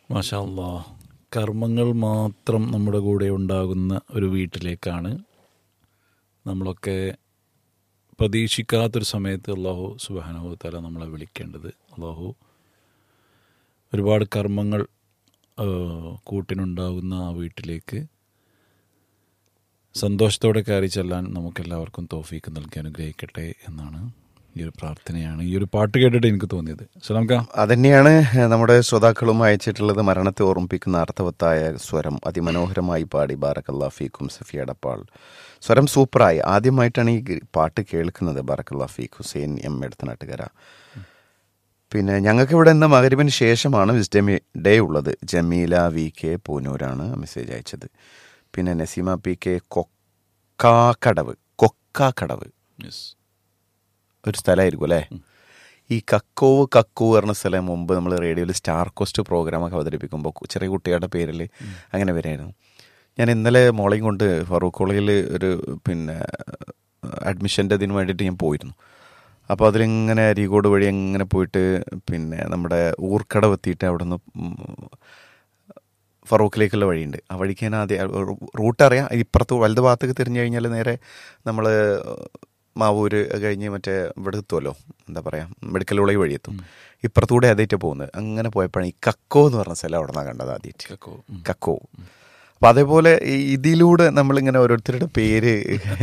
മാഷാ അല്ലാ കർമ്മങ്ങൾ മാത്രം നമ്മുടെ കൂടെ ഉണ്ടാകുന്ന ഒരു വീട്ടിലേക്കാണ് നമ്മളൊക്കെ പ്രതീക്ഷിക്കാത്തൊരു സമയത്ത് അള്ളാഹു സുബാനഹു തല നമ്മളെ വിളിക്കേണ്ടത് അള്ളാഹു ഒരുപാട് കർമ്മങ്ങൾ ആ, കൂട്ടിനുണ്ടാകുന്ന ആ വീട്ടിലേക്ക് സന്തോഷത്തോടെ കയറി ചെല്ലാൻ നമുക്കെല്ലാവർക്കും തോഫീക്ക് നൽകി അനുഗ്രഹിക്കട്ടെ എന്നാണ് ഈ ഒരു പ്രാർത്ഥനയാണ് ഈ ഒരു പാട്ട് കേട്ടിട്ട് എനിക്ക് തോന്നിയത് സലാംക്ക അതന്നെയാണ് നമ്മുടെ ശ്രോതാക്കളും അയച്ചിട്ടുള്ളത് മരണത്തെ ഓർമ്മിപ്പിക്കുന്ന അർത്ഥവത്തായ സ്വരം അതിമനോഹരമായി പാടി ബാറക്കല്ലാ ഫീഖും സഫി അടപ്പാൾ സ്വരം സൂപ്പറായി ആദ്യമായിട്ടാണ് ഈ ഗ- പാട്ട് കേൾക്കുന്നത് ബാറക്കല്ലാ ഫീഖ് ഹുസൈൻ എം എടുത്തനാട്ടുകര പിന്നെ ഞങ്ങൾക്ക് ഇവിടെ ഇന്ന് മകരിവിന് ശേഷമാണ് വിസ്ഡം ഡേ ഉള്ളത് ജമീല വി കെ പൂനൂരാണ് മെസ്സേജ് അയച്ചത് പിന്നെ Naseema P K Kokkakadavu Kokkakadavu yes ഒരു സ്ഥലമായിരിക്കും അല്ലേ ഈ കക്കോവ് കക്കു പറഞ്ഞ സ്ഥലം മുമ്പ് നമ്മൾ റേഡിയോയിൽ സ്റ്റാർ കോസ്റ്റ് പ്രോഗ്രാമൊക്കെ അവതരിപ്പിക്കുമ്പോൾ കു- ചെറിയ കുട്ടികളുടെ പേരിൽ അങ്ങനെ വരായിരുന്നു ഞാൻ ഇന്നലെ മോളെയും കൊണ്ട് ഫറൂഖ് കോളേജിൽ ഒരു പിന്നെ അഡ്മിഷൻ്റെ ഇതിന് വേണ്ടിയിട്ട് ഞാൻ പോയിരുന്നു അപ്പോൾ അതിലിങ്ങനെ അരീകോട് വഴി അങ്ങനെ പോയിട്ട് പിന്നെ നമ്മുടെ ഊർക്കടവ് എത്തിയിട്ട് അവിടെ നിന്ന് ഫറൂഖിലേക്കുള്ള വഴിയുണ്ട് ആ വഴിക്ക് ഞാൻ ആദ്യം റൂട്ട് അറിയാം ഇപ്പുറത്ത് വലത് ഭാഗത്തേക്ക് തിരിഞ്ഞു കഴിഞ്ഞാൽ നേരെ നമ്മൾ മാവൂര് കഴിഞ്ഞ് മറ്റേ ഇവിടെ എത്തുമല്ലോ എന്താ പറയുക മെഡിക്കൽ കോളേജ് വഴി എത്തും ഇപ്പുറത്തൂടെ ആദ്യമായിട്ട് പോകുന്നത് അങ്ങനെ പോയപ്പോഴാണ് ഈ കക്കോ എന്ന് പറഞ്ഞ സ്ഥലം അവിടെ നിന്നാണ് കണ്ടത് ആദ്യമായിട്ട് കക്കോ ഉം. കക്കോ അപ്പം അതേപോലെ ഈ ഇതിലൂടെ നമ്മളിങ്ങനെ ഓരോരുത്തരുടെ പേര്